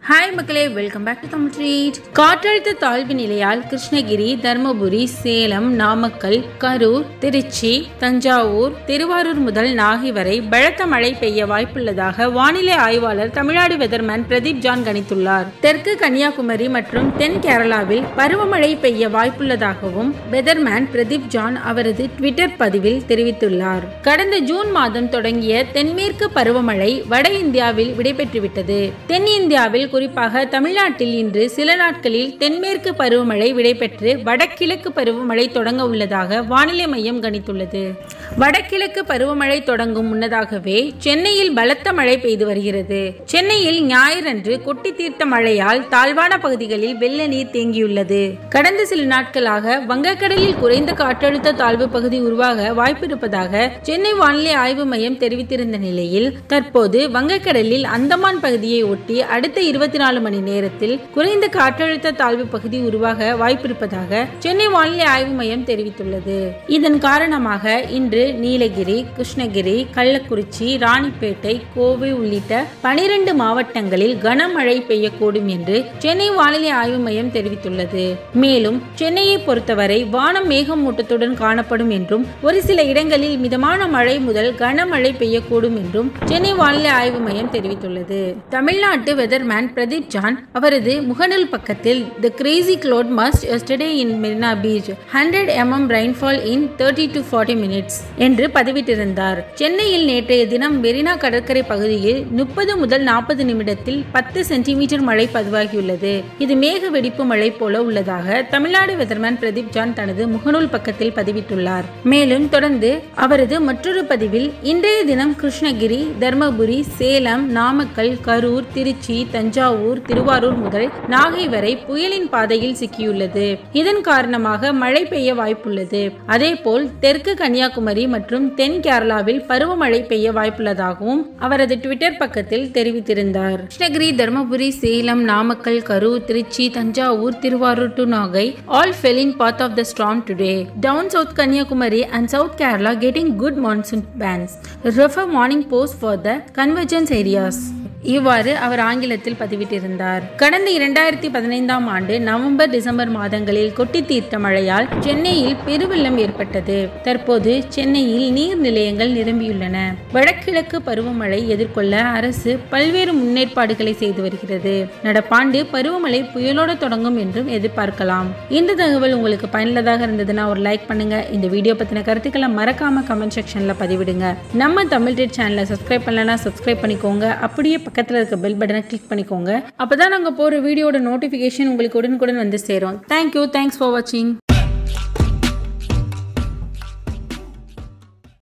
Hi மக்களே welcome back to Tamil treat காற்றழுத்த தாழ்வு நிலையால் கிருஷ்ணகிரி தருமபுரி சேலம் நாமக்கல் கரூர் திருச்சி தஞ்சாவூர் திருவாரூர் முதல் நாகை வரை பலத்த மழை பெய்ய வாய்ப்புள்ளதாக வானிலை ஆய்வாளர் தமிழ்நாடு வெதர்மேன் பிரதீப் ஜான் கணித்துள்ளார் தெற்கு கன்னியாகுமரி மற்றும் தென் கேரளாவில் பருவமழை பெய்ய வாய்ப்புள்ளதாகவும் வெதர்மேன் பிரதீப் ஜான் அவரது ட்விட்டர் பதிவில் தெரிவித்துள்ளார் கடந்த ஜூன் மாதம் தொடங்கிய தென்மேற்கு பருவமழை வட இந்தியாவில் விடைபெற்றுவிட்டது தென் இந்தியாவில் குறிப்பாக தமிழ்நாட்டில் இன்று சில நாட்களில் தென்மேற்கு பருவமழை விடைபெற்று வடகிழக்கு பருவமழை தொடங்க உள்ளதாக வானிலை மையம் கணித்துள்ளது வடகிழக்கு பருவமழை தொடங்கும் முன்னதாகவே சென்னையில் பலத்த மழை பெய்து வருகிறது சென்னையில் ஞாயிறன்று கொட்டி தீர்த்த மழையால் தாழ்வான பகுதிகளில் வெள்ள நீர் தேங்கியுள்ளது கடந்த சில நாட்களாக வங்கக்கடலில் குறைந்த காற்றழுத்த தாழ்வு பகுதி உருவாக வாய்ப்பிருப்பதாக சென்னை வானிலை ஆய்வு மையம் தெரிவித்திருந்த நிலையில் தற்போது வங்கக்கடலில் அந்தமான் பகுதியை ஒட்டி அடுத்த இருபத்தி நாலு மணி நேரத்தில் குறைந்த காற்றழுத்த தாழ்வு பகுதி உருவாக வாய்ப்பிருப்பதாக சென்னை வானிலை ஆய்வு மையம் தெரிவித்துள்ளது இதன் காரணமாக இன்று நீலகிரி கிருஷ்ணகிரி கள்ளக்குறிச்சி ராணிப்பேட்டை கோவை உள்ளிட்ட பனிரெண்டு மாவட்டங்களில் கனமழை பெய்யக்கூடும் என்று சென்னை வானிலை ஆய்வு மையம் தெரிவித்துள்ளது மேலும் சென்னையை பொறுத்தவரை வானம் மேகமூட்டத்துடன் காணப்படும் என்றும் ஒரு சில இடங்களில் மிதமான மழை முதல் கனமழை பெய்யக்கூடும் என்றும் சென்னை வானிலை ஆய்வு மையம் தெரிவித்துள்ளது தமிழ்நாட்டு வெதர்மேன் பிரதீப் ஜான் அவரது முகநூல் பக்கத்தில் the crazy cloud burst yesterday in Marina beach hundred mm rainfall in thirty to forty minutes என்று பதிவிட்டிருந்தார் சென்னையில் நேற்றைய தினம் மெரினா கடற்கரை பகுதியில் முப்பது முதல் நாற்பது நிமிடத்தில் பத்து சென்டிமீட்டர் மழை பதிவாகியுள்ளது இது மேக வெடிப்பு மழை போல உள்ளதாக தமிழ்நாடு வெதர்மேன் பிரதீப் ஜான் தனது முகநூல் பக்கத்தில் பதிவிட்டுள்ளார் மேலும் தொடர்ந்து அவரது மற்றொரு பதிவில் இன்றைய தினம் கிருஷ்ணகிரி தர்மபுரி சேலம் நாமக்கல் கரூர் திருச்சி தஞ்சாவூர் திருவாரூர் முதல் நாகை வரை புயலின் பாதையில் சிக்கியுள்ளது இதன் காரணமாக மழை பெய்ய வாய்ப்புள்ளது அதேபோல் தெற்கு கன்னியாகுமரி மற்றும் தென் கேரளாவில் பருவமழை பெய்ய வாய்ப்புள்ளதாகவும் அவரது ட்விட்டர் பக்கத்தில் தெரிவித்திருந்தார் Krishnagiri Dharmapuri Salem Namakkal Karur Trichy Thanjavur Tiruvarur to Nagai all fell in path of the storm today. Down South Kanyakumari and South Kerala getting good monsoon bands. Refer morning post for the convergence areas. இவ்வாறு அவர் ஆங்கிலத்தில் பதிவிட்டிருந்தார் கடந்த இரண்டாயிரத்தி பதினைந்தாம் ஆண்டு நவம்பர் டிசம்பர் மாதங்களில் கொட்டி தீர்த்த மழையால் சென்னையில் பெருவெள்ளம் ஏற்பட்டது தற்போது சென்னையில் நீர் நிலையங்கள் நிரம்பியுள்ளன வடகிழக்கு பருவமழை எதிர்கொள்ள அரசு பல்வேறு முன்னேற்பாடுகளை செய்து வருகிறது நடப்பாண்டு பருவமழை புயலோடு தொடங்கும் என்றும் எதிர்பார்க்கலாம் இந்த தகவல் உங்களுக்கு பயனுள்ளதாக இருந்ததுன்னா ஒரு லைக் பண்ணுங்க இந்த வீடியோ பத்தின கருத்துக்களை மறக்காம கமெண்ட் செக்ஷன்ல பதிவிடுங்க நம்ம தமிழ் டெட் சேனலை சப்ஸ்கிரைப் பண்ணலனா சப்ஸ்கிரைப் பண்ணிக்கோங்க அப்படியே பக்கத்தில் இருக்க பெல் பட்டனை கிளிக் பண்ணிக்கோங்க அப்போ தான் நாங்கள் போகிற வீடியோட நோட்டிஃபிகேஷன் உங்களுக்கு உடனுக்குடன் வந்து சேரும் தேங்க்யூ தேங்க்ஸ் ஃபார் வாட்சிங்